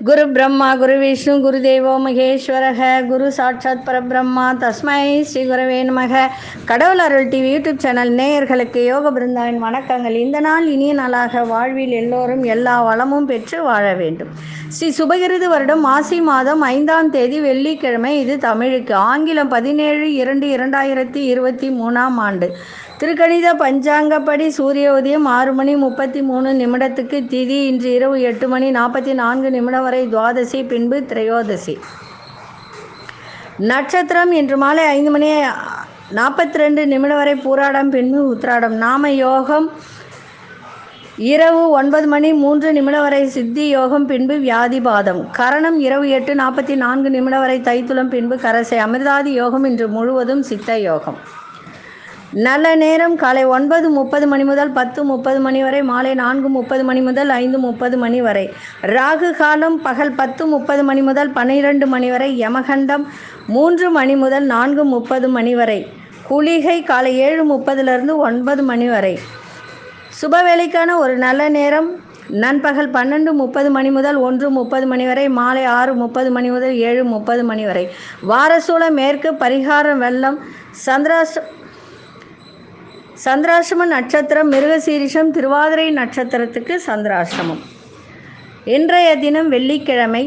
குரு பிரம்மா குரு விஷ்ணு குரு தேவோ மகேஸ்வரக குரு சாட்சாத் பரபிரம்மா தஸ்மை ஸ்ரீ குரவே நமக கடவுள் அருள் டிவி யூடியூப் சேனல் நேயர்களுக்கு யோக பிருந்தாவின் வணக்கங்கள் இந்த நாள் இனிய நாளாக வாழ்வில் எல்லோரும் எல்லா வளமும் பெற்று வாழ வேண்டும் ஸ்ரீ சுபகிருது வருடம் மாசி மாதம் ஐந்தாம் தேதி வெள்ளிக்கிழமை இது தமிழுக்கு ஆங்கிலம் பதினேழு இரண்டு இரண்டாயிரத்தி இருபத்தி மூணாம் ஆண்டு திருக்கணித பஞ்சாங்கப்படி சூரிய உதயம் ஆறு மணி முப்பத்தி மூணு நிமிடத்துக்கு திதி இன்று இரவு எட்டு மணி நாற்பத்தி நான்கு நிமிடம் வரை துவாதசி பின்பு திரையோதசி நட்சத்திரம் இன்று மாலை ஐந்து மணி நாற்பத்தி ரெண்டு நிமிடம் வரை பூராடம் பின்பு உத்திராடம் நாம யோகம் இரவு ஒன்பது மணி மூன்று நிமிடம் வரை சித்தி யோகம் பின்பு வியாதிபாதம் கரணம் இரவு எட்டு நாற்பத்தி நான்கு நிமிடம் வரை தைத்துளம் பின்பு கரசை அமிர்தாதி யோகம் இன்று முழுவதும் சித்த யோகம் நல்ல நேரம் காலை ஒன்பது முப்பது மணி முதல் பத்து முப்பது மணி வரை மாலை நான்கு முப்பது மணி முதல் ஐந்து முப்பது மணி வரை ராகு காலம் பகல் பத்து முப்பது மணி முதல் பன்னிரெண்டு மணி வரை யமகண்டம் மூன்று மணி முதல் நான்கு முப்பது மணி வரை குளிகை காலை ஏழு முப்பதுலேருந்து ஒன்பது மணி வரை சுப வேலைக்கான ஒரு நல்ல நேரம் நண்பகல் பன்னெண்டு முப்பது மணி முதல் ஒன்று முப்பது மணி வரை மாலை ஆறு முப்பது மணி முதல் ஏழு முப்பது மணி வரை வாரசூல மேற்கு பரிகாரம் வெள்ளம் சந்திராஷ்ட சந்திராசிரம நட்சத்திரம் மிருகசீரிஷம் திருவாதிரை நட்சத்திரத்துக்கு சந்திராசிரமம் இன்றைய தினம் வெள்ளிக்கிழமை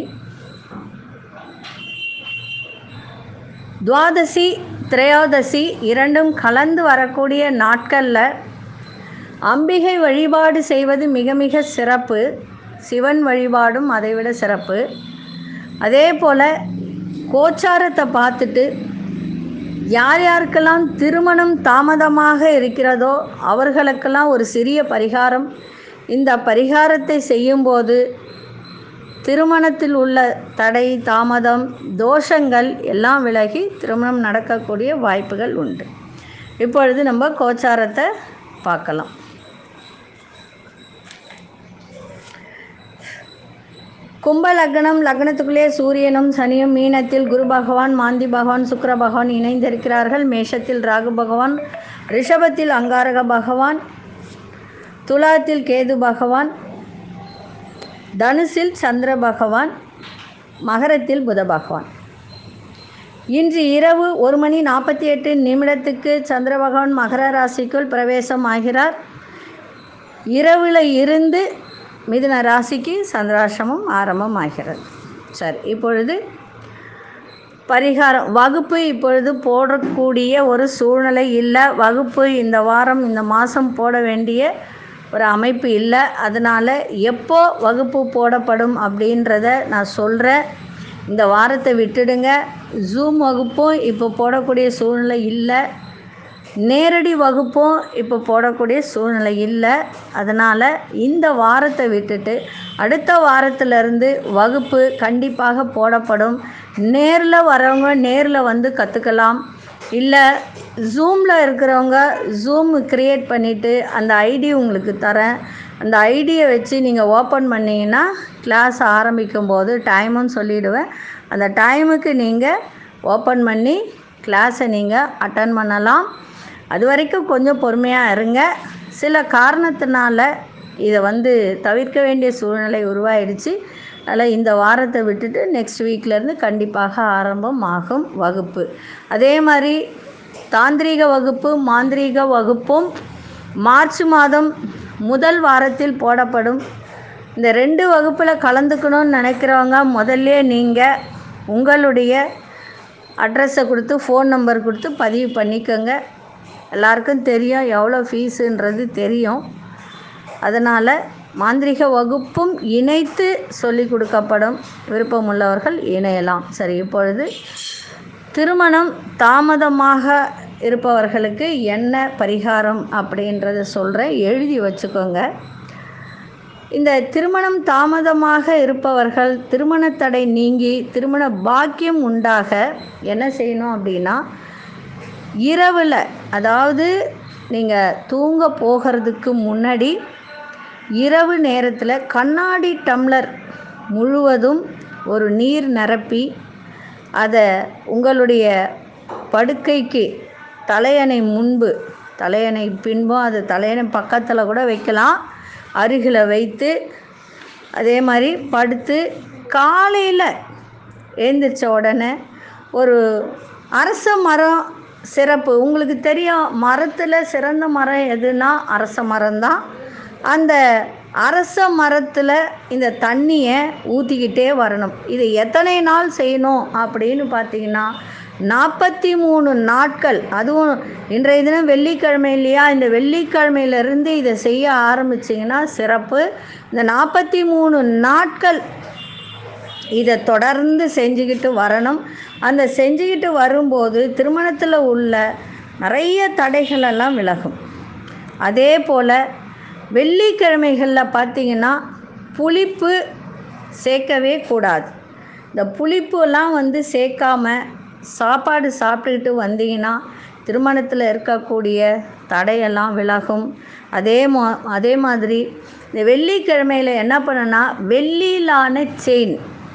துவாதசி திரையோதசி இரண்டும் கலந்து வரக்கூடிய நாட்களில் அம்பிகை வழிபாடு செய்வது மிக மிக சிறப்பு சிவன் வழிபாடும் அதைவிட சிறப்பு அதே போல் கோச்சாரத்தை பார்த்துட்டு யார் யாருக்கெல்லாம் திருமணம் தாமதமாக இருக்கிறதோ அவர்களுக்கெல்லாம் ஒரு சிறிய பரிகாரம் இந்த பரிகாரத்தை செய்யும்போது திருமணத்தில் உள்ள தடை தாமதம் தோஷங்கள் எல்லாம் விலகி திருமணம் நடக்கக்கூடிய வாய்ப்புகள் உண்டு இப்பொழுது நம்ம கோச்சாரத்தை பார்க்கலாம் கும்ப லக்னம் லக்னத்துக்குள்ளே சூரியனும் சனியும் மீனத்தில் குரு பகவான் மாந்தி பகவான் சுக்கர பகவான் இணைந்திருக்கிறார்கள் மேஷத்தில் ராகு பகவான் ரிஷபத்தில் அங்காரக பகவான் துலாத்தில் கேது பகவான் தனுசில் சந்திர பகவான் மகரத்தில் புத பகவான் இன்று இரவு ஒரு மணி நாற்பத்தி எட்டு நிமிடத்துக்கு சந்திர பகவான் மகர ராசிக்குள் பிரவேசம் ஆகிறார் இரவில் இருந்து மிதுன ராசிக்கு சந்திராசிரமம் ஆரம்பம் ஆகிறது சரி இப்பொழுது பரிகாரம் வகுப்பு இப்பொழுது போடக்கூடிய ஒரு சூழ்நிலை இல்லை வகுப்பு இந்த வாரம் இந்த மாதம் போட வேண்டிய ஒரு அமைப்பு இல்லை அதனால் எப்போ வகுப்பு போடப்படும் அப்படின்றத நான் சொல்கிறேன் இந்த வாரத்தை விட்டுடுங்க ஜூம் வகுப்பும் இப்போ போடக்கூடிய சூழ்நிலை இல்லை நேரடி வகுப்பும் இப்போ போடக்கூடிய சூழ்நிலை இல்லை அதனால் இந்த வாரத்தை விட்டுட்டு அடுத்த வாரத்திலிருந்து வகுப்பு கண்டிப்பாக போடப்படும் நேரில் வரவங்க நேரில் வந்து கற்றுக்கலாம் இல்லை ஜூமில் இருக்கிறவங்க ஜூம் க்ரியேட் பண்ணிவிட்டு அந்த ஐடி உங்களுக்கு தரேன் அந்த ஐடியை வச்சு நீங்கள் ஓப்பன் பண்ணிங்கன்னா கிளாஸ் ஆரம்பிக்கும் போது டைமும் சொல்லிவிடுவேன் அந்த டைமுக்கு நீங்கள் ஓப்பன் பண்ணி கிளாஸை நீங்கள் அட்டன் பண்ணலாம் அது வரைக்கும் கொஞ்சம் பொறுமையாக இருங்க சில காரணத்தினால இதை வந்து தவிர்க்க வேண்டிய சூழ்நிலை உருவாயிடுச்சு அதனால் இந்த வாரத்தை விட்டுட்டு நெக்ஸ்ட் வீக்லேருந்து கண்டிப்பாக ஆரம்பம் ஆகும் வகுப்பு அதே மாதிரி தாந்திரீக வகுப்பு மாந்திரீக வகுப்பும் மார்ச் மாதம் முதல் வாரத்தில் போடப்படும் இந்த ரெண்டு வகுப்பில் கலந்துக்கணும்னு நினைக்கிறவங்க முதல்ல நீங்கள் உங்களுடைய அட்ரஸை கொடுத்து ஃபோன் நம்பர் கொடுத்து பதிவு பண்ணிக்கோங்க எல்லாருக்கும் தெரியும் எவ்வளோ ஃபீஸுன்றது தெரியும் அதனால் மாந்திரிக வகுப்பும் இணைத்து சொல்லி கொடுக்கப்படும் விருப்பமுள்ளவர்கள் இணையலாம் சரி இப்பொழுது திருமணம் தாமதமாக இருப்பவர்களுக்கு என்ன பரிகாரம் அப்படின்றத சொல்கிறேன் எழுதி வச்சுக்கோங்க இந்த திருமணம் தாமதமாக இருப்பவர்கள் திருமண தடை நீங்கி திருமண பாக்கியம் உண்டாக என்ன செய்யணும் அப்படின்னா இரவில் அதாவது நீங்கள் தூங்க போகிறதுக்கு முன்னாடி இரவு நேரத்தில் கண்ணாடி டம்ளர் முழுவதும் ஒரு நீர் நிரப்பி அதை உங்களுடைய படுக்கைக்கு தலையணை முன்பு தலையணை பின்பும் அது தலையணை பக்கத்தில் கூட வைக்கலாம் அருகில் வைத்து அதே மாதிரி படுத்து காலையில் எழுந்திரிச்ச உடனே ஒரு அரச மரம் சிறப்பு உங்களுக்கு தெரியும் மரத்தில் சிறந்த மரம் எதுனா அரச மரம்தான் அந்த அரச மரத்தில் இந்த தண்ணியை ஊற்றிக்கிட்டே வரணும் இது எத்தனை நாள் செய்யணும் அப்படின்னு பார்த்தீங்கன்னா நாற்பத்தி மூணு நாட்கள் அதுவும் இன்றைய தினம் வெள்ளிக்கிழமை இல்லையா இந்த வெள்ளிக்கிழமையிலேருந்து இதை செய்ய ஆரம்பிச்சிங்கன்னா சிறப்பு இந்த நாற்பத்தி மூணு நாட்கள் இதை தொடர்ந்து செஞ்சுக்கிட்டு வரணும் அந்த செஞ்சுக்கிட்டு வரும்போது திருமணத்தில் உள்ள நிறைய தடைகளெல்லாம் விலகும் அதே போல் வெள்ளிக்கிழமைகளில் பார்த்திங்கன்னா புளிப்பு சேர்க்கவே கூடாது இந்த புளிப்புலாம் வந்து சேர்க்காம சாப்பாடு சாப்பிட்டுக்கிட்டு வந்தீங்கன்னா திருமணத்தில் இருக்கக்கூடிய தடையெல்லாம் விலகும் அதே மா அதே மாதிரி இந்த வெள்ளிக்கிழமையில் என்ன பண்ணுன்னா வெள்ளியிலான செயின்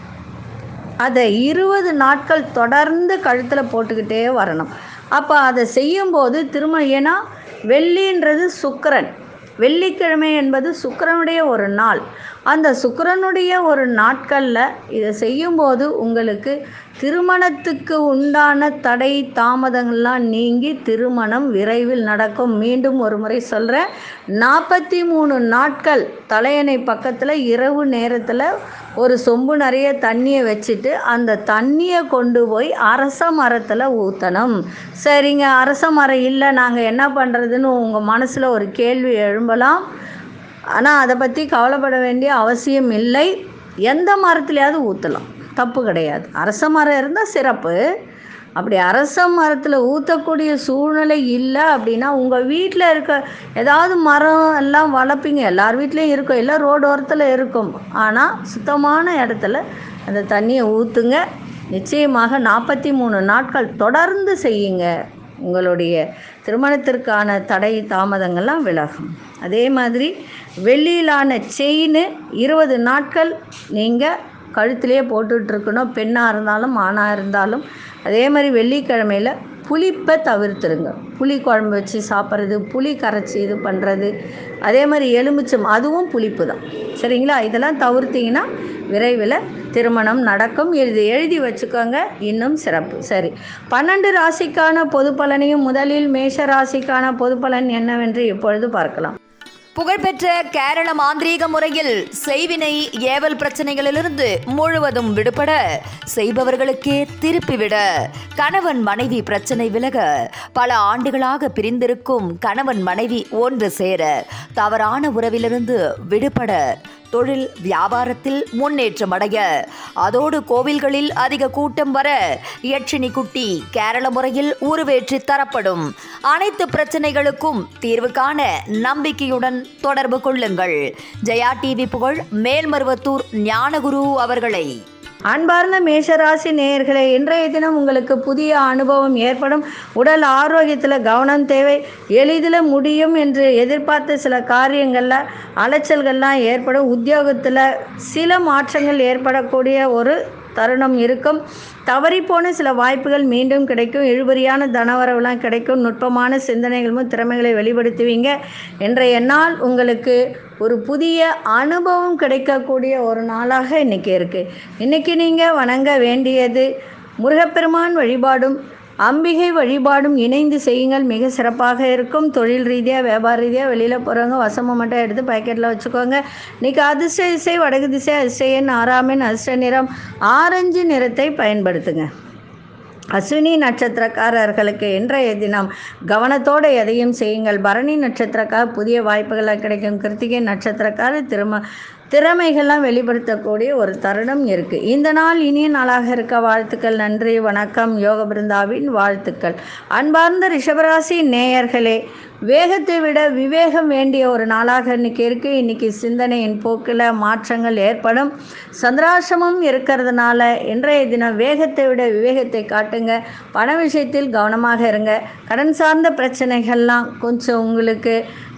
அதை இருபது நாட்கள் தொடர்ந்து கழுத்தில் போட்டுக்கிட்டே வரணும் அப்போ அதை செய்யும்போது திரும்ப ஏன்னா வெள்ளின்றது சுக்கிரன் வெள்ளிக்கிழமை என்பது சுக்கிரனுடைய ஒரு நாள் அந்த சுக்கிரனுடைய ஒரு நாட்களில் இதை செய்யும்போது உங்களுக்கு திருமணத்துக்கு உண்டான தடை தாமதங்கள்லாம் நீங்கி திருமணம் விரைவில் நடக்கும் மீண்டும் ஒரு முறை சொல்கிறேன் நாற்பத்தி மூணு நாட்கள் தலையணை பக்கத்தில் இரவு நேரத்தில் ஒரு சொம்பு நிறைய தண்ணியை வச்சுட்டு அந்த தண்ணியை கொண்டு போய் அரச மரத்தில் ஊற்றணும் சரிங்க அரச மரம் இல்லை நாங்கள் என்ன பண்ணுறதுன்னு உங்கள் மனசில் ஒரு கேள்வி எழும்பலாம் ஆனால் அதை பற்றி கவலைப்பட வேண்டிய அவசியம் இல்லை எந்த மரத்துலையாவது ஊற்றலாம் தப்பு கிடையாது அரச மரம் இருந்தால் சிறப்பு அப்படி அரச மரத்தில் ஊற்றக்கூடிய சூழ்நிலை இல்லை அப்படின்னா உங்கள் வீட்டில் இருக்க ஏதாவது மரம் எல்லாம் வளர்ப்பீங்க எல்லார் வீட்லேயும் இருக்கும் எல்லாம் ரோடு ஓரத்தில் இருக்கும் ஆனால் சுத்தமான இடத்துல அந்த தண்ணியை ஊற்றுங்க நிச்சயமாக நாற்பத்தி மூணு நாட்கள் தொடர்ந்து செய்யுங்க உங்களுடைய திருமணத்திற்கான தடை தாமதங்கள்லாம் விலகும் அதே மாதிரி வெள்ளியிலான செயின் இருபது நாட்கள் நீங்கள் கழுத்திலே போட்டுட்ருக்கணும் பெண்ணாக இருந்தாலும் ஆணாக இருந்தாலும் அதே மாதிரி வெள்ளிக்கிழமையில் புளிப்பை தவிர்த்துருங்க புளி குழம்பு வச்சு சாப்பிட்றது புளி கரைச்சி இது பண்ணுறது அதே மாதிரி எலுமிச்சம் அதுவும் புளிப்பு தான் சரிங்களா இதெல்லாம் தவிர்த்திங்கன்னா விரைவில் திருமணம் நடக்கும் இது எழுதி வச்சுக்கோங்க இன்னும் சிறப்பு சரி பன்னெண்டு ராசிக்கான பொது பலனையும் முதலில் மேஷ ராசிக்கான பொது பலன் என்னவென்று இப்பொழுது பார்க்கலாம் புகழ்பெற்ற கேரள மாந்திரீக முறையில் செய்வினை ஏவல் பிரச்சனைகளிலிருந்து முழுவதும் விடுபட செய்பவர்களுக்கே திருப்பிவிட கணவன் மனைவி பிரச்சனை விலக பல ஆண்டுகளாக பிரிந்திருக்கும் கணவன் மனைவி ஒன்று சேர தவறான உறவிலிருந்து விடுபட தொழில் வியாபாரத்தில் முன்னேற்றம் அடைய அதோடு கோவில்களில் அதிக கூட்டம் வர யட்சினி குட்டி கேரள முறையில் உருவேற்றி தரப்படும் அனைத்து பிரச்சனைகளுக்கும் தீர்வு காண நம்பிக்கையுடன் தொடர்பு கொள்ளுங்கள் ஜெயா டிவி புகழ் மேல்மருவத்தூர் ஞானகுரு அவர்களை அன்பார்ந்த மேஷராசி நேயர்களே இன்றைய தினம் உங்களுக்கு புதிய அனுபவம் ஏற்படும் உடல் ஆரோக்கியத்தில் கவனம் தேவை எளிதில் முடியும் என்று எதிர்பார்த்த சில காரியங்களில் அலைச்சல்கள்லாம் ஏற்படும் உத்தியோகத்தில் சில மாற்றங்கள் ஏற்படக்கூடிய ஒரு தருணம் இருக்கும் தவறிப்போன சில வாய்ப்புகள் மீண்டும் கிடைக்கும் இழுபறியான தனவரவுலாம் கிடைக்கும் நுட்பமான சிந்தனைகளும் திறமைகளை வெளிப்படுத்துவீங்க இன்றைய நாள் உங்களுக்கு ஒரு புதிய அனுபவம் கிடைக்கக்கூடிய ஒரு நாளாக இன்றைக்கி இருக்குது இன்றைக்கி நீங்கள் வணங்க வேண்டியது முருகப்பெருமான் வழிபாடும் அம்பிகை வழிபாடும் இணைந்து செய்யுங்கள் மிக சிறப்பாக இருக்கும் தொழில் ரீதியாக வியாபார ரீதியாக வெளியில் போகிறவங்க வசமம் மட்டும் எடுத்து பாக்கெட்டில் வச்சுக்கோங்க இன்றைக்கி அதிர்ஷ்ட திசை வடக்கு திசை அதிர்ஷ்ட எண் ஆறாமின் அதிர்ஷ்ட நிறம் ஆரஞ்சு நிறத்தை பயன்படுத்துங்க அஸ்வினி நட்சத்திரக்காரர்களுக்கு இன்றைய தினம் கவனத்தோடு எதையும் செய்யுங்கள் பரணி நட்சத்திரக்கார புதிய வாய்ப்புகளாக கிடைக்கும் கிருத்திகை நட்சத்திரக்கார திரும திறமைகள்லாம் வெளிப்படுத்தக்கூடிய ஒரு தருணம் இருக்குது இந்த நாள் இனிய நாளாக இருக்க வாழ்த்துக்கள் நன்றி வணக்கம் யோக பிருந்தாவின் வாழ்த்துக்கள் அன்பார்ந்த ரிஷபராசி நேயர்களே வேகத்தை விட விவேகம் வேண்டிய ஒரு நாளாக இன்னைக்கு இருக்குது இன்னைக்கு சிந்தனையின் போக்கில் மாற்றங்கள் ஏற்படும் சந்திராசிரமம் இருக்கிறதுனால இன்றைய தினம் வேகத்தை விட விவேகத்தை காட்டுங்க பண விஷயத்தில் கவனமாக இருங்க கடன் சார்ந்த பிரச்சனைகள்லாம் கொஞ்சம் உங்களுக்கு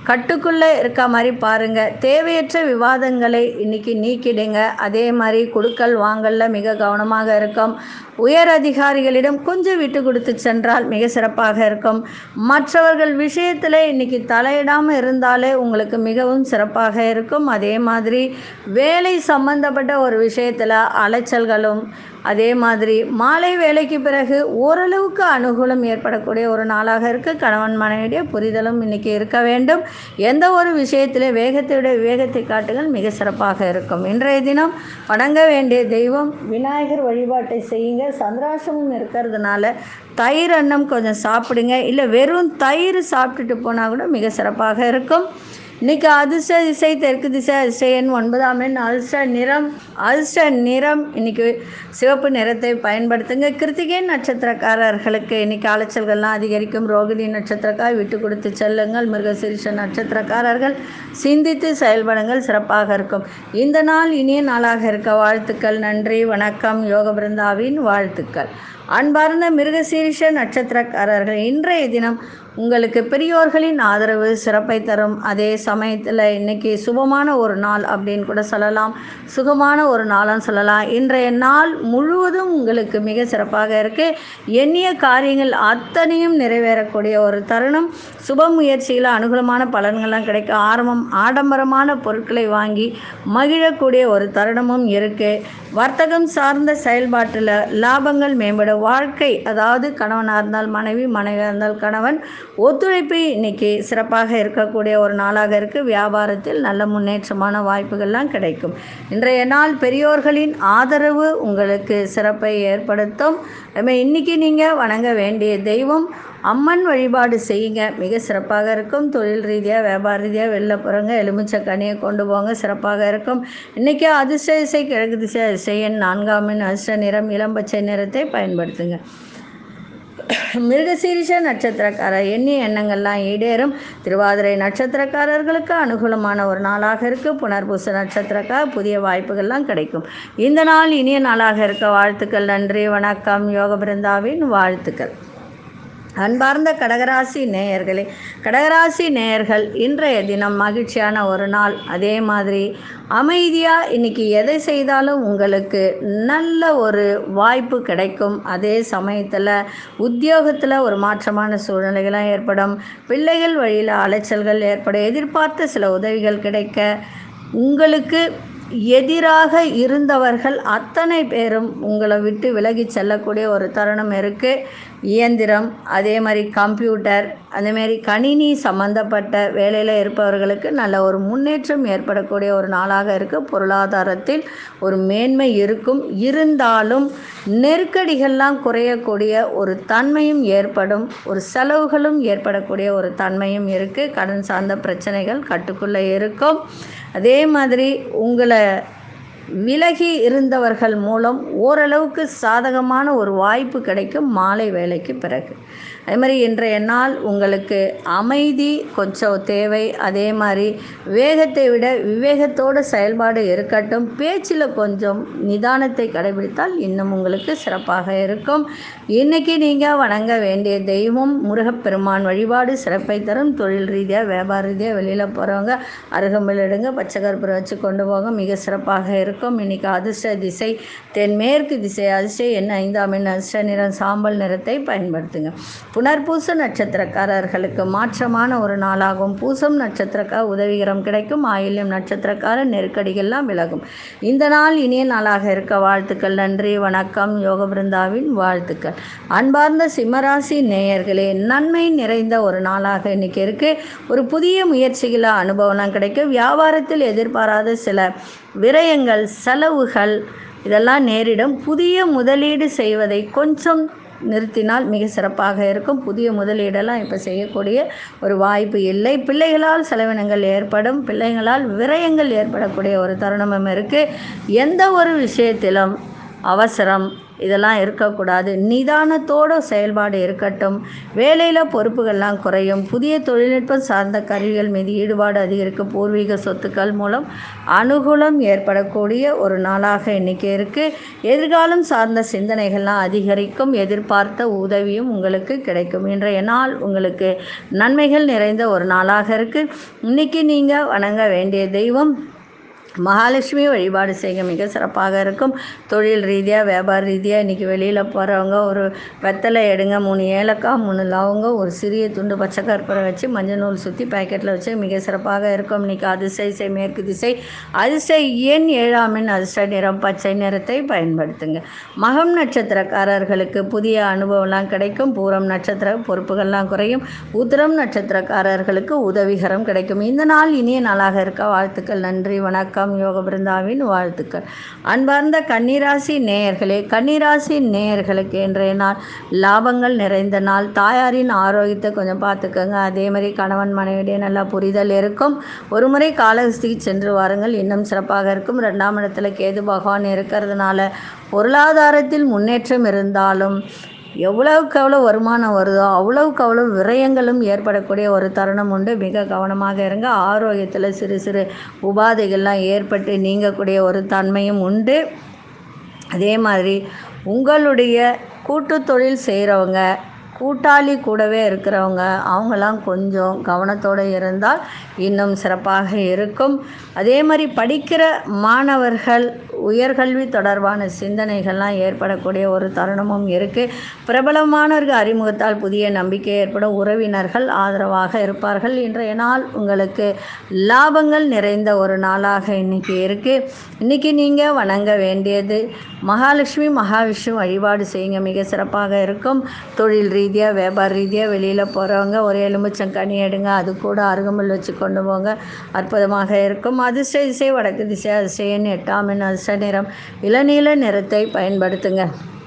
கட்டுக்குள்ளே இருக்க மாதிரி பாருங்கள் தேவையற்ற விவாதங்களை இன்னைக்கு நீக்கிடுங்க அதே மாதிரி கொடுக்கல் வாங்கல்ல மிக கவனமாக இருக்கும் உயர் அதிகாரிகளிடம் கொஞ்சம் விட்டு கொடுத்து சென்றால் மிக சிறப்பாக இருக்கும் மற்றவர்கள் விஷயத்தில் இன்னைக்கு தலையிடாமல் இருந்தாலே உங்களுக்கு மிகவும் சிறப்பாக இருக்கும் அதே மாதிரி வேலை சம்பந்தப்பட்ட ஒரு விஷயத்தில் அலைச்சல்களும் அதே மாதிரி மாலை வேலைக்கு பிறகு ஓரளவுக்கு அனுகூலம் ஏற்படக்கூடிய ஒரு நாளாக இருக்கு கணவன் மனைவியுடைய புரிதலும் இன்னைக்கு இருக்க வேண்டும் எந்த ஒரு விஷயத்திலே வேகத்தை விட விவேகத்தை காட்டுங்கள் மிக சிறப்பாக இருக்கும் இன்றைய தினம் வணங்க வேண்டிய தெய்வம் விநாயகர் வழிபாட்டை செய்யுங்க சந்திராசமும் இருக்கிறதுனால தயிர் அன்னம் கொஞ்சம் சாப்பிடுங்க இல்லை வெறும் தயிர் சாப்பிட்டுட்டு போனால் கூட மிக சிறப்பாக இருக்கும் இன்னைக்கு அதிர்ஷ்ட திசை தெற்கு திசை அதிர்ஷ்ட எண் ஒன்பதாம் எண் அதிர்ஷ்ட நிறம் அதிர்ஷ்ட நிறம் இன்னைக்கு சிவப்பு நிறத்தை பயன்படுத்துங்க கிருத்திகை நட்சத்திரக்காரர்களுக்கு இன்னைக்கு அலைச்சல்கள்லாம் அதிகரிக்கும் ரோகிணி நட்சத்திரக்காய் விட்டு கொடுத்து செல்லுங்கள் மிருகசிரிஷ நட்சத்திரக்காரர்கள் சிந்தித்து செயல்படுங்கள் சிறப்பாக இருக்கும் இந்த நாள் இனிய நாளாக இருக்க வாழ்த்துக்கள் நன்றி வணக்கம் யோக பிருந்தாவின் வாழ்த்துக்கள் அன்பார்ந்த மிருகசீரிஷ நட்சத்திரக்காரர்கள் இன்றைய தினம் உங்களுக்கு பெரியோர்களின் ஆதரவு சிறப்பை தரும் அதே சமயத்தில் இன்னைக்கு சுபமான ஒரு நாள் அப்படின்னு கூட சொல்லலாம் சுகமான ஒரு நாளும் சொல்லலாம் இன்றைய நாள் முழுவதும் உங்களுக்கு மிக சிறப்பாக இருக்கு எண்ணிய காரியங்கள் அத்தனையும் நிறைவேறக்கூடிய ஒரு தருணம் சுப முயற்சியில் அனுகூலமான பலன்கள்லாம் கிடைக்கும் ஆரம்பம் ஆடம்பரமான பொருட்களை வாங்கி மகிழக்கூடிய ஒரு தருணமும் இருக்கு வர்த்தகம் சார்ந்த செயல்பாட்டில் லாபங்கள் மேம்படும் வாழ்க்கை அதாவது கணவனாக இருந்தால் மனைவி மனைவியாக இருந்தால் கணவன் ஒத்துழைப்பு இன்னைக்கு சிறப்பாக இருக்கக்கூடிய ஒரு நாளாக இருக்குது வியாபாரத்தில் நல்ல முன்னேற்றமான வாய்ப்புகள்லாம் கிடைக்கும் இன்றைய நாள் பெரியோர்களின் ஆதரவு உங்களுக்கு சிறப்பை ஏற்படுத்தும் அதுமாதிரி இன்னைக்கு நீங்கள் வணங்க வேண்டிய தெய்வம் அம்மன் வழிபாடு செய்யுங்க மிக சிறப்பாக இருக்கும் தொழில் ரீதியாக வியாபார ரீதியாக வெளில போகிறவங்க எலுமிச்சை கனியை கொண்டு போங்க சிறப்பாக இருக்கும் இன்றைக்கி அதிர்ஷ்ட திசை கிழக்கு திசை அதிர்ஷ்ட எண் நான்காம் எண் அதிர்ஷ்ட நிறம் இளம்பச்சை நிறத்தை பயன்படுத்துங்க மிருகசீரிஷ நட்சத்திரக்காரர் எண்ணிய எண்ணங்கள்லாம் ஈடேறும் திருவாதிரை நட்சத்திரக்காரர்களுக்கு அனுகூலமான ஒரு நாளாக இருக்கு புனர்பூச நட்சத்திரக்கார புதிய வாய்ப்புகள்லாம் கிடைக்கும் இந்த நாள் இனிய நாளாக இருக்க வாழ்த்துக்கள் நன்றி வணக்கம் யோக பிருந்தாவின் வாழ்த்துக்கள் அன்பார்ந்த கடகராசி நேயர்களே கடகராசி நேயர்கள் இன்றைய தினம் மகிழ்ச்சியான ஒரு நாள் அதே மாதிரி அமைதியாக இன்னைக்கு எதை செய்தாலும் உங்களுக்கு நல்ல ஒரு வாய்ப்பு கிடைக்கும் அதே சமயத்தில் உத்தியோகத்தில் ஒரு மாற்றமான சூழ்நிலைகளாம் ஏற்படும் பிள்ளைகள் வழியில் அலைச்சல்கள் ஏற்படும் எதிர்பார்த்த சில உதவிகள் கிடைக்க உங்களுக்கு எதிராக இருந்தவர்கள் அத்தனை பேரும் உங்களை விட்டு விலகி செல்லக்கூடிய ஒரு தருணம் இருக்குது இயந்திரம் அதே மாதிரி கம்ப்யூட்டர் அதேமாரி கணினி சம்மந்தப்பட்ட வேலையில் இருப்பவர்களுக்கு நல்ல ஒரு முன்னேற்றம் ஏற்படக்கூடிய ஒரு நாளாக இருக்குது பொருளாதாரத்தில் ஒரு மேன்மை இருக்கும் இருந்தாலும் நெருக்கடிகள்லாம் குறையக்கூடிய ஒரு தன்மையும் ஏற்படும் ஒரு செலவுகளும் ஏற்படக்கூடிய ஒரு தன்மையும் இருக்குது கடன் சார்ந்த பிரச்சனைகள் கட்டுக்குள்ளே இருக்கும் அதே மாதிரி உங்களை விலகி இருந்தவர்கள் மூலம் ஓரளவுக்கு சாதகமான ஒரு வாய்ப்பு கிடைக்கும் மாலை வேலைக்கு பிறகு அதே மாதிரி இன்றைய நாள் உங்களுக்கு அமைதி கொஞ்சம் தேவை அதே மாதிரி வேகத்தை விட விவேகத்தோட செயல்பாடு இருக்கட்டும் பேச்சில் கொஞ்சம் நிதானத்தை கடைபிடித்தால் இன்னும் உங்களுக்கு சிறப்பாக இருக்கும் இன்னைக்கு நீங்கள் வணங்க வேண்டிய தெய்வம் முருகப்பெருமான் வழிபாடு சிறப்பை தரும் தொழில் ரீதியாக வியாபார ரீதியாக வெளியில் போகிறவங்க அருகம்பில் எடுங்க பச்சை கருப்பூரை வச்சு கொண்டு போக மிக சிறப்பாக இருக்கும் இன்னைக்கு அதிர்ஷ்ட திசை தென்மேற்கு திசை அதிர்ஷ்ட எண் ஐந்தாம் எண் அதிர்ஷ்ட நிறம் சாம்பல் நிறத்தை பயன்படுத்துங்க புனர்பூச நட்சத்திரக்காரர்களுக்கு மாற்றமான ஒரு நாளாகும் பூசம் நட்சத்திரக்கார உதவிகரம் கிடைக்கும் ஆயில்யம் நட்சத்திரக்கார நெருக்கடிகள்லாம் விலகும் இந்த நாள் இனிய நாளாக இருக்க வாழ்த்துக்கள் நன்றி வணக்கம் யோக பிருந்தாவின் வாழ்த்துக்கள் அன்பார்ந்த சிம்மராசி நேயர்களே நன்மை நிறைந்த ஒரு நாளாக இன்னைக்கு இருக்கு ஒரு புதிய முயற்சிகள அனுபவம்லாம் கிடைக்கும் வியாபாரத்தில் எதிர்பாராத சில விரயங்கள் செலவுகள் இதெல்லாம் நேரிடும் புதிய முதலீடு செய்வதை கொஞ்சம் நிறுத்தினால் மிக சிறப்பாக இருக்கும் புதிய முதலீடெல்லாம் இப்போ செய்யக்கூடிய ஒரு வாய்ப்பு இல்லை பிள்ளைகளால் செலவினங்கள் ஏற்படும் பிள்ளைகளால் விரயங்கள் ஏற்படக்கூடிய ஒரு தருணமும் இருக்குது எந்த ஒரு விஷயத்திலும் அவசரம் இதெல்லாம் இருக்கக்கூடாது நிதானத்தோட செயல்பாடு இருக்கட்டும் வேலையில் பொறுப்புகள்லாம் குறையும் புதிய தொழில்நுட்பம் சார்ந்த கருவிகள் மீது ஈடுபாடு அதிகரிக்கும் பூர்வீக சொத்துக்கள் மூலம் அனுகூலம் ஏற்படக்கூடிய ஒரு நாளாக இன்னைக்கு இருக்குது எதிர்காலம் சார்ந்த சிந்தனைகள்லாம் அதிகரிக்கும் எதிர்பார்த்த உதவியும் உங்களுக்கு கிடைக்கும் இன்றைய நாள் உங்களுக்கு நன்மைகள் நிறைந்த ஒரு நாளாக இருக்குது இன்னைக்கு நீங்கள் வணங்க வேண்டிய தெய்வம் மகாலட்சுமி வழிபாடு செய்ய மிக சிறப்பாக இருக்கும் தொழில் ரீதியாக வியாபார ரீதியாக இன்றைக்கி வெளியில் போகிறவங்க ஒரு வெத்தலை எடுங்க மூணு ஏலக்காய் மூணு லவங்க ஒரு சிறிய துண்டு பச்சை கற்பூரம் வச்சு மஞ்சள் நூல் சுற்றி பேக்கெட்டில் வச்சு மிக சிறப்பாக இருக்கும் இன்றைக்கி அதிர்ஷ்ட திசை மேற்கு திசை அதிர்ஷ்ட எண் ஏழாம் எண் அதிர்ஷ்ட நிறம் பச்சை நிறத்தை பயன்படுத்துங்க மகம் நட்சத்திரக்காரர்களுக்கு புதிய அனுபவம்லாம் கிடைக்கும் பூரம் நட்சத்திர பொறுப்புகள்லாம் குறையும் உத்திரம் நட்சத்திரக்காரர்களுக்கு உதவிகரம் கிடைக்கும் இந்த நாள் இனிய நாளாக இருக்க வாழ்த்துக்கள் நன்றி வணக்கம் யோக பிருந்தாவின் வாழ்த்துக்கள் அன்பார்ந்த கன்னிராசி நேயர்களே கன்னிராசி நேயர்களுக்கு இன்றைய நாள் லாபங்கள் நிறைந்த நாள் தாயாரின் ஆரோக்கியத்தை கொஞ்சம் பார்த்துக்கோங்க அதே மாதிரி கணவன் மனைவிடையே நல்லா புரிதல் இருக்கும் ஒரு முறை காலஹஸ்திக்கு சென்று வாருங்கள் இன்னும் சிறப்பாக இருக்கும் ரெண்டாம் இடத்துல கேது பகவான் இருக்கிறதுனால பொருளாதாரத்தில் முன்னேற்றம் இருந்தாலும் எவ்வளவுக்கு எவ்வளோ வருமானம் வருதோ அவ்வளவுக்கு அவ்வளோ விரயங்களும் ஏற்படக்கூடிய ஒரு தருணம் உண்டு மிக கவனமாக இருங்க ஆரோக்கியத்தில் சிறு சிறு உபாதைகள்லாம் ஏற்பட்டு நீங்கக்கூடிய ஒரு தன்மையும் உண்டு அதே மாதிரி உங்களுடைய கூட்டு தொழில் செய்கிறவங்க கூட்டாளி கூடவே இருக்கிறவங்க அவங்களாம் கொஞ்சம் கவனத்தோடு இருந்தால் இன்னும் சிறப்பாக இருக்கும் அதே மாதிரி படிக்கிற மாணவர்கள் உயர்கல்வி தொடர்பான சிந்தனைகள்லாம் ஏற்படக்கூடிய ஒரு தருணமும் இருக்குது பிரபலமானவர்கள் அறிமுகத்தால் புதிய நம்பிக்கை ஏற்படும் உறவினர்கள் ஆதரவாக இருப்பார்கள் இன்றைய நாள் உங்களுக்கு லாபங்கள் நிறைந்த ஒரு நாளாக இன்னைக்கு இருக்குது இன்றைக்கி நீங்கள் வணங்க வேண்டியது மகாலட்சுமி மகாவிஷ்ணு வழிபாடு செய்யுங்க மிக சிறப்பாக இருக்கும் தொழில் ரீதியாக வியாபார ரீதியாக வெளியில் போகிறவங்க ஒரு எலுமிச்சம் கனி எடுங்க அது கூட அருகம்புல் வச்சு கொண்டு போங்க அற்புதமாக இருக்கும் அதிர்ஷ்ட திசை வடக்கு திசை அதிர்ஷ்டன் எட்டாம் எண் அதிர்ஷ்ட நிறம் இளநீல நிறத்தை பயன்படுத்துங்க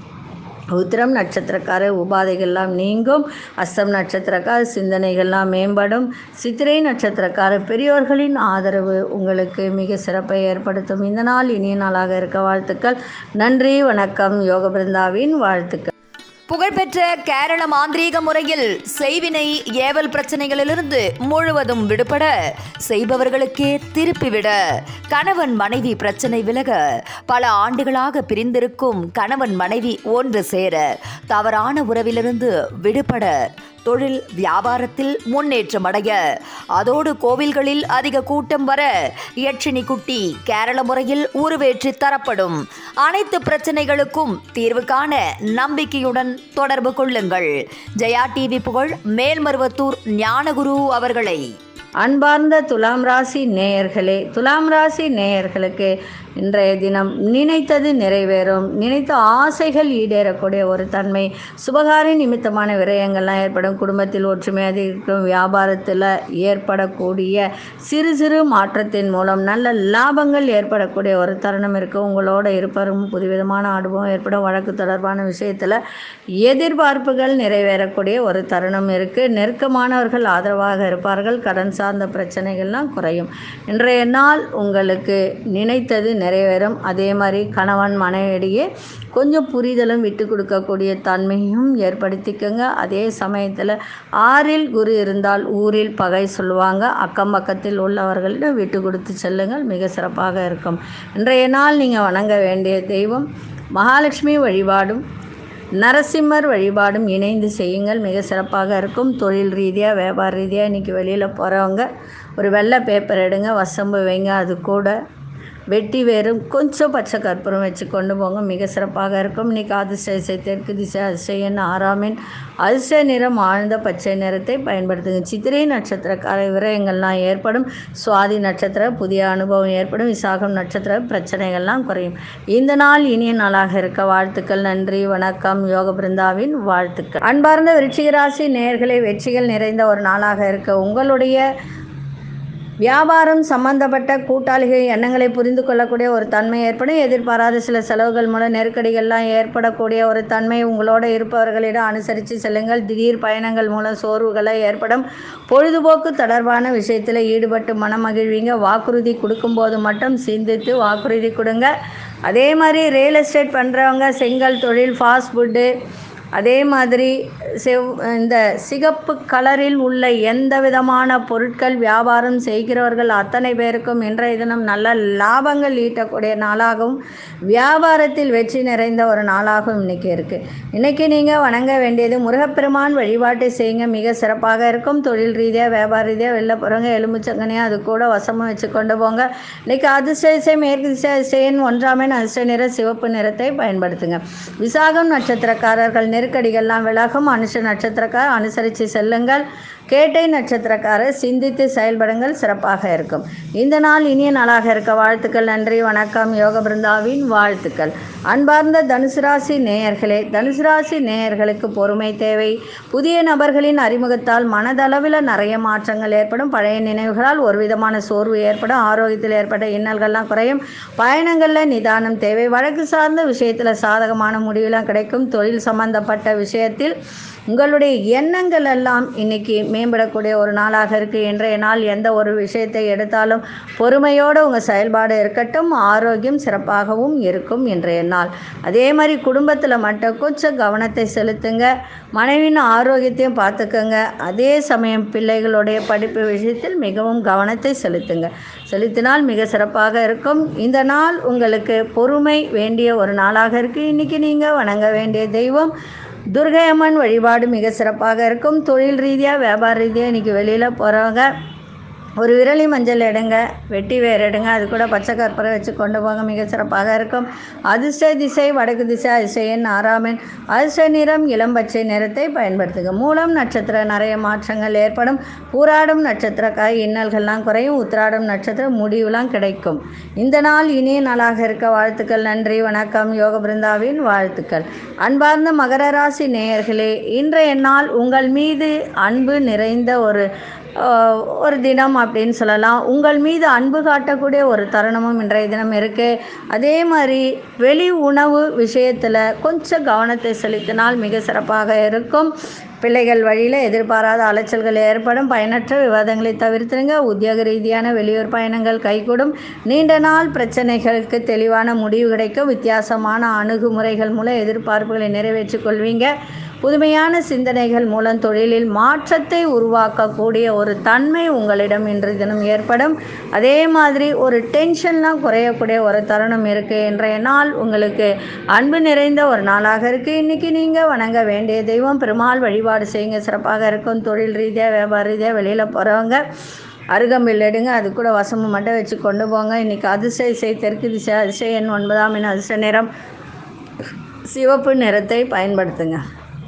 உத்திரம் நட்சத்திரக்கார உபாதைகள்லாம் நீங்கும் அஸ்தம் நட்சத்திரக்கார சிந்தனைகள்லாம் மேம்படும் சித்திரை நட்சத்திரக்கார பெரியோர்களின் ஆதரவு உங்களுக்கு மிக சிறப்பை ஏற்படுத்தும் இந்த நாள் இனிய நாளாக இருக்க வாழ்த்துக்கள் நன்றி வணக்கம் யோக பிருந்தாவின் வாழ்த்துக்கள் புகழ்பெற்ற கேரள மாந்திரீக முறையில் செய்வினை ஏவல் பிரச்சனைகளிலிருந்து முழுவதும் விடுபட செய்பவர்களுக்கே திருப்பிவிட கணவன் மனைவி பிரச்சனை விலக பல ஆண்டுகளாக பிரிந்திருக்கும் கணவன் மனைவி ஒன்று சேர தவறான உறவிலிருந்து விடுபட தொழில் வியாபாரத்தில் முன்னேற்றம் அடைய அதோடு கோவில்களில் அதிக கூட்டம் வர யட்சினி குட்டி கேரள முறையில் உருவேற்றி தரப்படும் அனைத்து பிரச்சனைகளுக்கும் தீர்வு காண நம்பிக்கையுடன் தொடர்பு கொள்ளுங்கள் ஜெயா டிவி புகழ் மேல்மருவத்தூர் ஞானகுரு அவர்களை அன்பார்ந்த துலாம் ராசி நேயர்களே துலாம் ராசி நேயர்களுக்கு இன்றைய தினம் நினைத்தது நிறைவேறும் நினைத்த ஆசைகள் ஈடேறக்கூடிய ஒரு தன்மை சுபகாரி நிமித்தமான விரயங்கள்லாம் ஏற்படும் குடும்பத்தில் ஒற்றுமை அதிகரிக்கும் வியாபாரத்தில் ஏற்படக்கூடிய சிறு சிறு மாற்றத்தின் மூலம் நல்ல லாபங்கள் ஏற்படக்கூடிய ஒரு தருணம் இருக்குது உங்களோட இருப்பரும் புதுவிதமான அனுபவம் ஏற்படும் வழக்கு தொடர்பான விஷயத்தில் எதிர்பார்ப்புகள் நிறைவேறக்கூடிய ஒரு தருணம் இருக்குது நெருக்கமானவர்கள் ஆதரவாக இருப்பார்கள் கடன் சார்ந்த பிரச்சனைகள்லாம் குறையும் இன்றைய நாள் உங்களுக்கு நினைத்தது நிறைவேறும் அதே மாதிரி கணவன் மனைவியிடையே கொஞ்சம் புரிதலும் விட்டு கொடுக்கக்கூடிய தன்மையும் ஏற்படுத்திக்கோங்க அதே சமயத்தில் ஆறில் குரு இருந்தால் ஊரில் பகை சொல்லுவாங்க அக்கம் பக்கத்தில் உள்ளவர்களிடம் விட்டு கொடுத்து செல்லுங்கள் மிக சிறப்பாக இருக்கும் இன்றைய நாள் நீங்கள் வணங்க வேண்டிய தெய்வம் மகாலட்சுமி வழிபாடும் நரசிம்மர் வழிபாடும் இணைந்து செய்யுங்கள் மிக சிறப்பாக இருக்கும் தொழில் ரீதியாக வியாபார ரீதியாக இன்றைக்கி வெளியில் போகிறவங்க ஒரு வெள்ளை பேப்பர் எடுங்க வசம்பு வைங்க அது கூட வெட்டி வேரும் கொஞ்சம் பச்சை கற்பூரம் வச்சு கொண்டு போங்க மிக சிறப்பாக இருக்கும் இன்றைக்கி அதிர்ஷ்ட திசை தெற்கு திசை அதிசயன் ஆறாமின் அதிர்ஷ்ட நிறம் ஆழ்ந்த பச்சை நிறத்தை பயன்படுத்துங்க சித்திரை நட்சத்திரக்கார விரயங்கள்லாம் ஏற்படும் சுவாதி நட்சத்திர புதிய அனுபவம் ஏற்படும் விசாகம் நட்சத்திர பிரச்சனைகள்லாம் குறையும் இந்த நாள் இனிய நாளாக இருக்க வாழ்த்துக்கள் நன்றி வணக்கம் யோக பிருந்தாவின் வாழ்த்துக்கள் அன்பார்ந்த விருச்சிகராசி நேயர்களே வெற்றிகள் நிறைந்த ஒரு நாளாக இருக்க உங்களுடைய வியாபாரம் சம்பந்தப்பட்ட கூட்டாளிகள் எண்ணங்களை புரிந்து கொள்ளக்கூடிய ஒரு தன்மை ஏற்படும் எதிர்பாராத சில செலவுகள் மூலம் நெருக்கடிகள்லாம் ஏற்படக்கூடிய ஒரு தன்மை உங்களோட இருப்பவர்களிடம் அனுசரித்து செல்லுங்கள் திடீர் பயணங்கள் மூலம் சோர்வுகளை ஏற்படும் பொழுதுபோக்கு தொடர்பான விஷயத்தில் ஈடுபட்டு மனமகிழ்வீங்க வாக்குறுதி கொடுக்கும்போது மட்டும் சிந்தித்து வாக்குறுதி கொடுங்க அதே மாதிரி ரியல் எஸ்டேட் பண்ணுறவங்க செங்கல் தொழில் ஃபாஸ்ட் ஃபுட்டு அதே மாதிரி செவ் இந்த சிகப்பு கலரில் உள்ள எந்த விதமான பொருட்கள் வியாபாரம் செய்கிறவர்கள் அத்தனை பேருக்கும் இன்றைய தினம் நல்ல லாபங்கள் ஈட்டக்கூடிய நாளாகவும் வியாபாரத்தில் வெற்றி நிறைந்த ஒரு நாளாகவும் இன்றைக்கி இருக்குது இன்றைக்கி நீங்கள் வணங்க வேண்டியது முருகப்பெருமான் வழிபாட்டை செய்யுங்க மிக சிறப்பாக இருக்கும் தொழில் ரீதியாக வியாபார ரீதியாக வெளில போகிறவங்க எலும்புச்சங்கனையும் அது கூட வசமாக வச்சு கொண்டு போங்க இன்றைக்கி அதிர்ஷ்ட திசை மேற்கு திசை திசையின் ஒன்றாமே அதிர்ஷ்ட நிற சிவப்பு நிறத்தை பயன்படுத்துங்க விசாகம் நட்சத்திரக்காரர்கள் நெருக்கடிகள்லாம் விலகும் அனுஷ நட்சத்திரக்கார் அனுசரித்து செல்லுங்கள் கேட்டை நட்சத்திரக்காரர் சிந்தித்து செயல்படுங்கள் சிறப்பாக இருக்கும் இந்த நாள் இனிய நாளாக இருக்க வாழ்த்துக்கள் நன்றி வணக்கம் யோக பிருந்தாவின் வாழ்த்துக்கள் அன்பார்ந்த தனுசு ராசி நேயர்களே தனுசு ராசி நேயர்களுக்கு பொறுமை தேவை புதிய நபர்களின் அறிமுகத்தால் மனதளவில் நிறைய மாற்றங்கள் ஏற்படும் பழைய நினைவுகளால் ஒரு விதமான சோர்வு ஏற்படும் ஆரோக்கியத்தில் ஏற்பட்ட இன்னல்கள்லாம் குறையும் பயணங்களில் நிதானம் தேவை வழக்கு சார்ந்த விஷயத்தில் சாதகமான முடிவுலாம் கிடைக்கும் தொழில் சம்பந்தப்பட்ட விஷயத்தில் உங்களுடைய எண்ணங்கள் எல்லாம் இன்னைக்கு மேம்படக்கூடிய ஒரு நாளாக இருக்குது இன்றைய நாள் எந்த ஒரு விஷயத்தை எடுத்தாலும் பொறுமையோடு உங்கள் செயல்பாடு இருக்கட்டும் ஆரோக்கியம் சிறப்பாகவும் இருக்கும் இன்றைய நாள் அதே மாதிரி குடும்பத்தில் மட்டும் கொஞ்சம் கவனத்தை செலுத்துங்க மனைவியின் ஆரோக்கியத்தையும் பார்த்துக்கோங்க அதே சமயம் பிள்ளைகளுடைய படிப்பு விஷயத்தில் மிகவும் கவனத்தை செலுத்துங்க செலுத்தினால் மிக சிறப்பாக இருக்கும் இந்த நாள் உங்களுக்கு பொறுமை வேண்டிய ஒரு நாளாக இருக்குது இன்றைக்கி நீங்கள் வணங்க வேண்டிய தெய்வம் துர்கை அம்மன் வழிபாடு மிக சிறப்பாக இருக்கும் தொழில் ரீதியாக வியாபார ரீதியாக இன்றைக்கி வெளியில் போகிறவங்க ஒரு விரலி மஞ்சள் எடுங்க வெட்டி வேர் எடுங்க அது கூட பச்சை கற்பூரம் வச்சு கொண்டு போங்க மிக சிறப்பாக இருக்கும் அதிர்ஷ்ட திசை வடக்கு திசை அதிசயன் ஆறாமன் அதிர்ஷ்ட நிறம் இளம் பச்சை நிறத்தை பயன்படுத்துங்க மூலம் நட்சத்திர நிறைய மாற்றங்கள் ஏற்படும் பூராடும் நட்சத்திரக்காய் இன்னல்கள்லாம் குறையும் உத்திராடும் நட்சத்திரம் முடிவுலாம் கிடைக்கும் இந்த நாள் இனிய நாளாக இருக்க வாழ்த்துக்கள் நன்றி வணக்கம் யோக பிருந்தாவின் வாழ்த்துக்கள் அன்பார்ந்த மகர ராசி நேயர்களே இன்றைய நாள் உங்கள் மீது அன்பு நிறைந்த ஒரு ஆஹ், ஒரு தினம் அப்படின்னு சொல்லலாம் உங்கள் மீது அன்பு காட்டக்கூடிய ஒரு தருணமும் இன்றைய தினம் இருக்குது அதே மாதிரி வெளி உணவு விஷயத்தில் கொஞ்சம் கவனத்தை செலுத்தினால் மிக சிறப்பாக இருக்கும் பிள்ளைகள் வழியில் எதிர்பாராத அலைச்சல்கள் ஏற்படும் பயனற்ற விவாதங்களை தவிர்த்துருங்க உத்தியோக ரீதியான வெளியூர் பயணங்கள் கைகூடும் நீண்ட நாள் பிரச்சனைகளுக்கு தெளிவான முடிவு கிடைக்கும் வித்தியாசமான அணுகுமுறைகள் மூலம் எதிர்பார்ப்புகளை நிறைவேற்றிக் கொள்வீங்க புதுமையான சிந்தனைகள் மூலம் தொழிலில் மாற்றத்தை உருவாக்கக்கூடிய ஒரு தன்மை உங்களிடம் இன்று தினம் ஏற்படும் அதே மாதிரி ஒரு டென்ஷன்லாம் குறையக்கூடிய ஒரு தருணம் இருக்குது இன்றைய நாள் உங்களுக்கு அன்பு நிறைந்த ஒரு நாளாக இருக்குது இன்றைக்கி நீங்கள் வணங்க வேண்டிய தெய்வம் பெருமாள் வழிபாடு செய்யுங்க சிறப்பாக இருக்கும் தொழில் ரீதியாக வியாபார ரீதியாக வெளியில் போகிறவங்க அருகம்பில் எடுங்க அது கூட வசம்பு மட்டும் வச்சு கொண்டு போங்க இன்றைக்கி அதிசய இசை தெற்கு திசை அதிசய எண் ஒன்பதாம் எண் அதிர்ஷ்ட நிறம் சிவப்பு நிறத்தை பயன்படுத்துங்க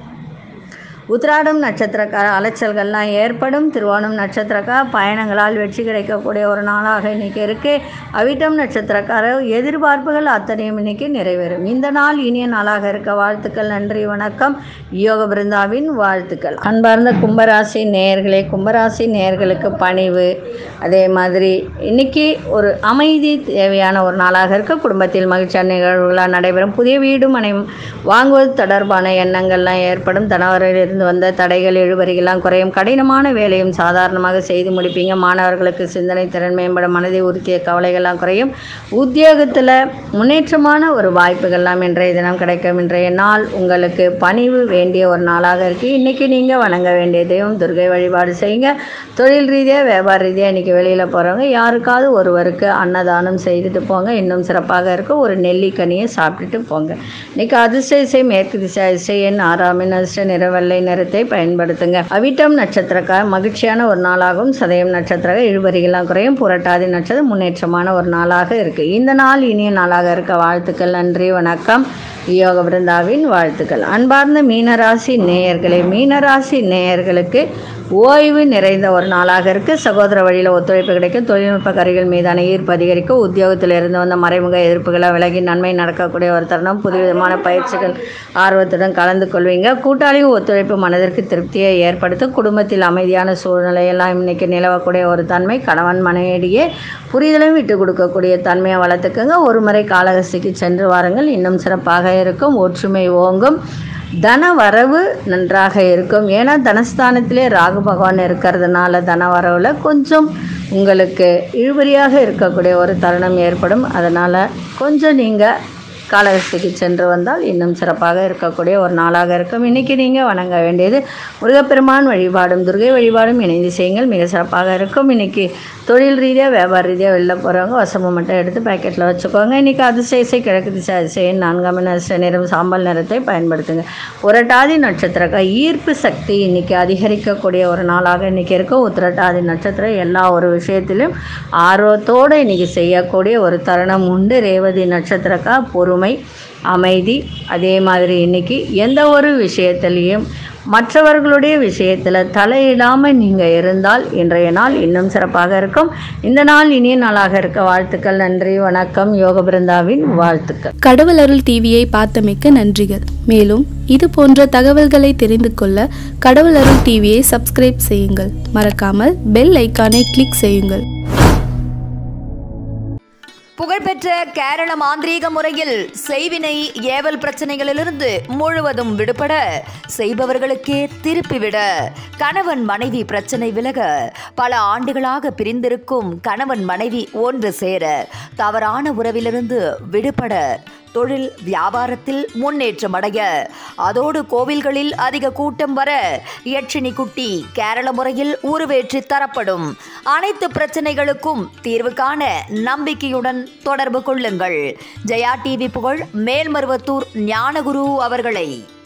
உத்திராடம் நட்சத்திரக்கார அலைச்சல்கள்லாம் ஏற்படும் திருவோணம் நட்சத்திரக்கார பயணங்களால் வெற்றி கிடைக்கக்கூடிய ஒரு நாளாக இன்னைக்கு இருக்குது அவிட்டம் நட்சத்திரக்கார எதிர்பார்ப்புகள் அத்தனையும் இன்னைக்கு நிறைவேறும் இந்த நாள் இனிய நாளாக இருக்க வாழ்த்துக்கள் நன்றி வணக்கம் யோக பிருந்தாவின் வாழ்த்துக்கள் அன்பார்ந்த கும்பராசி நேயர்களே கும்பராசி நேயர்களுக்கு பணிவு அதே மாதிரி இன்னைக்கு ஒரு அமைதி தேவையான ஒரு நாளாக இருக்க குடும்பத்தில் மகிழ்ச்சியான நிகழ்வுகளாக நடைபெறும் புதிய வீடு மனை வாங்குவது தொடர்பான எண்ணங்கள்லாம் ஏற்படும் தனவரையில் இருந்து வந்த தடைகள் இழுபறிகள்லாம் குறையும் கடினமான வேலையும் சாதாரணமாக செய்து முடிப்பீங்க மாணவர்களுக்கு சிந்தனை திறன் மேம்படும் மனதை உறுத்திய கவலைகள்லாம் குறையும் உத்தியோகத்தில் முன்னேற்றமான ஒரு வாய்ப்புகள்லாம் இன்றைய தினம் கிடைக்கும் இன்றைய நாள் உங்களுக்கு பணிவு வேண்டிய ஒரு நாளாக இருக்குது இன்றைக்கி நீங்கள் வணங்க வேண்டிய தெய்வம் துர்கை வழிபாடு செய்யுங்க தொழில் ரீதியாக வியாபார ரீதியாக இன்றைக்கி வெளியில் போகிறவங்க யாருக்காவது ஒருவருக்கு அன்னதானம் செய்துட்டு போங்க இன்னும் சிறப்பாக இருக்கும் ஒரு நெல்லிக்கனியை சாப்பிட்டுட்டு போங்க இன்றைக்கி அதிர்ஷ்ட இசை மேற்கு திசை அதிர்ஷ்ட எண் ஆறாம் எண் அதிர்ஷ்ட நிற வெள்ளை நிறத்தை பயன்படுத்துங்க அவிட்டம் நட்சத்திரக்கார மகிழ்ச்சியான ஒரு நாளாகவும் சதயம் நட்சத்திர இழுபறிகளாக குறையும் புரட்டாதி நட்சத்திரம் முன்னேற்றமான ஒரு நாளாக இருக்குது இந்த நாள் இனிய நாளாக இருக்க வாழ்த்துக்கள் நன்றி வணக்கம் யோக பிருந்தாவின் வாழ்த்துக்கள் அன்பார்ந்த மீனராசி நேயர்களே மீனராசி நேயர்களுக்கு ஓய்வு நிறைந்த ஒரு நாளாக இருக்குது சகோதர வழியில் ஒத்துழைப்பு கிடைக்கும் தொழில்நுட்ப கருவிகள் மீதான ஈர்ப்பு அதிகரிக்கும் உத்தியோகத்தில் இருந்து வந்த மறைமுக எதிர்ப்புகளை விலகி நன்மை நடக்கக்கூடிய ஒரு தருணம் புதுவிதமான பயிற்சிகள் ஆர்வத்துடன் கலந்து கொள்வீங்க கூட்டாளி ஒத்துழைப்பு மனதிற்கு திருப்தியை ஏற்படுத்தும் குடும்பத்தில் அமைதியான சூழ்நிலை எல்லாம் இன்னைக்கு நிலவக்கூடிய ஒரு தன்மை கணவன் மனைவியிடையே புரிதலும் விட்டு கொடுக்கக்கூடிய தன்மையை வளர்த்துக்குங்க ஒரு முறை காலகஸ்திக்கு சென்று வாருங்கள் இன்னும் சிறப்பாக இருக்கும் ஒற்றுமை ஓங்கும் தன வரவு நன்றாக இருக்கும் ஏன்னா தனஸ்தானத்திலே ராகு பகவான் இருக்கிறதுனால தன வரவில் கொஞ்சம் உங்களுக்கு இழுபறியாக இருக்கக்கூடிய ஒரு தருணம் ஏற்படும் அதனால் கொஞ்சம் நீங்கள் காலஹஸ்திக்கு சென்று வந்தால் இன்னும் சிறப்பாக இருக்கக்கூடிய ஒரு நாளாக இருக்கும் இன்றைக்கி நீங்கள் வணங்க வேண்டியது முருகப்பெருமான் வழிபாடும் துர்கை வழிபாடும் இணைந்து செய்யுங்கள் மிக சிறப்பாக இருக்கும் இன்றைக்கி தொழில் ரீதியாக வியாபார ரீதியாக வெளில போகிறவங்க வசம்பு மட்டும் எடுத்து பேக்கெட்டில் வச்சுக்கோங்க இன்றைக்கி அதிசயசை கிழக்கு திசை அதிசயம் நான்காம் நட்ச நிறம் சாம்பல் நிறத்தை பயன்படுத்துங்க புரட்டாதி நட்சத்திர ஈர்ப்பு சக்தி இன்றைக்கி அதிகரிக்கக்கூடிய ஒரு நாளாக இன்றைக்கி இருக்கும் உத்திரட்டாதி நட்சத்திரம் எல்லா ஒரு விஷயத்திலும் ஆர்வத்தோடு இன்றைக்கி செய்யக்கூடிய ஒரு தருணம் உண்டு ரேவதி நட்சத்திரக்கா பொறுமை அமைதி அதே மாதிரி இன்றைக்கி எந்த ஒரு விஷயத்துலேயும் மற்றவர்களுடைய விஷயத்தில் தலையிடாமல் நீங்கள் இருந்தால் இன்றைய நாள் இன்னும் சிறப்பாக இருக்கும் இந்த நாள் இனிய நாளாக இருக்க வாழ்த்துக்கள் நன்றி வணக்கம் யோக பிருந்தாவின் வாழ்த்துக்கள் கடவுள் அருள் டிவியை பார்த்தமைக்க நன்றிகள் மேலும் இது போன்ற தகவல்களை தெரிந்து கொள்ள கடவுள் அருள் டிவியை சப்ஸ்கிரைப் செய்யுங்கள் மறக்காமல் பெல் ஐக்கானை கிளிக் செய்யுங்கள் புகழ்பெற்ற கேரள மாந்திரீக முறையில் செய்வினை ஏவல் பிரச்சனைகளிலிருந்து முழுவதும் விடுபட செய்பவர்களுக்கே திருப்பிவிட கணவன் மனைவி பிரச்சனை விலக பல ஆண்டுகளாக பிரிந்திருக்கும் கணவன் மனைவி ஒன்று சேர தவறான உறவிலிருந்து விடுபட தொழில் வியாபாரத்தில் முன்னேற்றம் அடைய அதோடு கோவில்களில் அதிக கூட்டம் வர யட்சினி குட்டி கேரள முறையில் உருவேற்றி தரப்படும் அனைத்து பிரச்சனைகளுக்கும் தீர்வு காண நம்பிக்கையுடன் தொடர்பு கொள்ளுங்கள் ஜெயா டிவி புகழ் மேல்மருவத்தூர் ஞானகுரு அவர்களை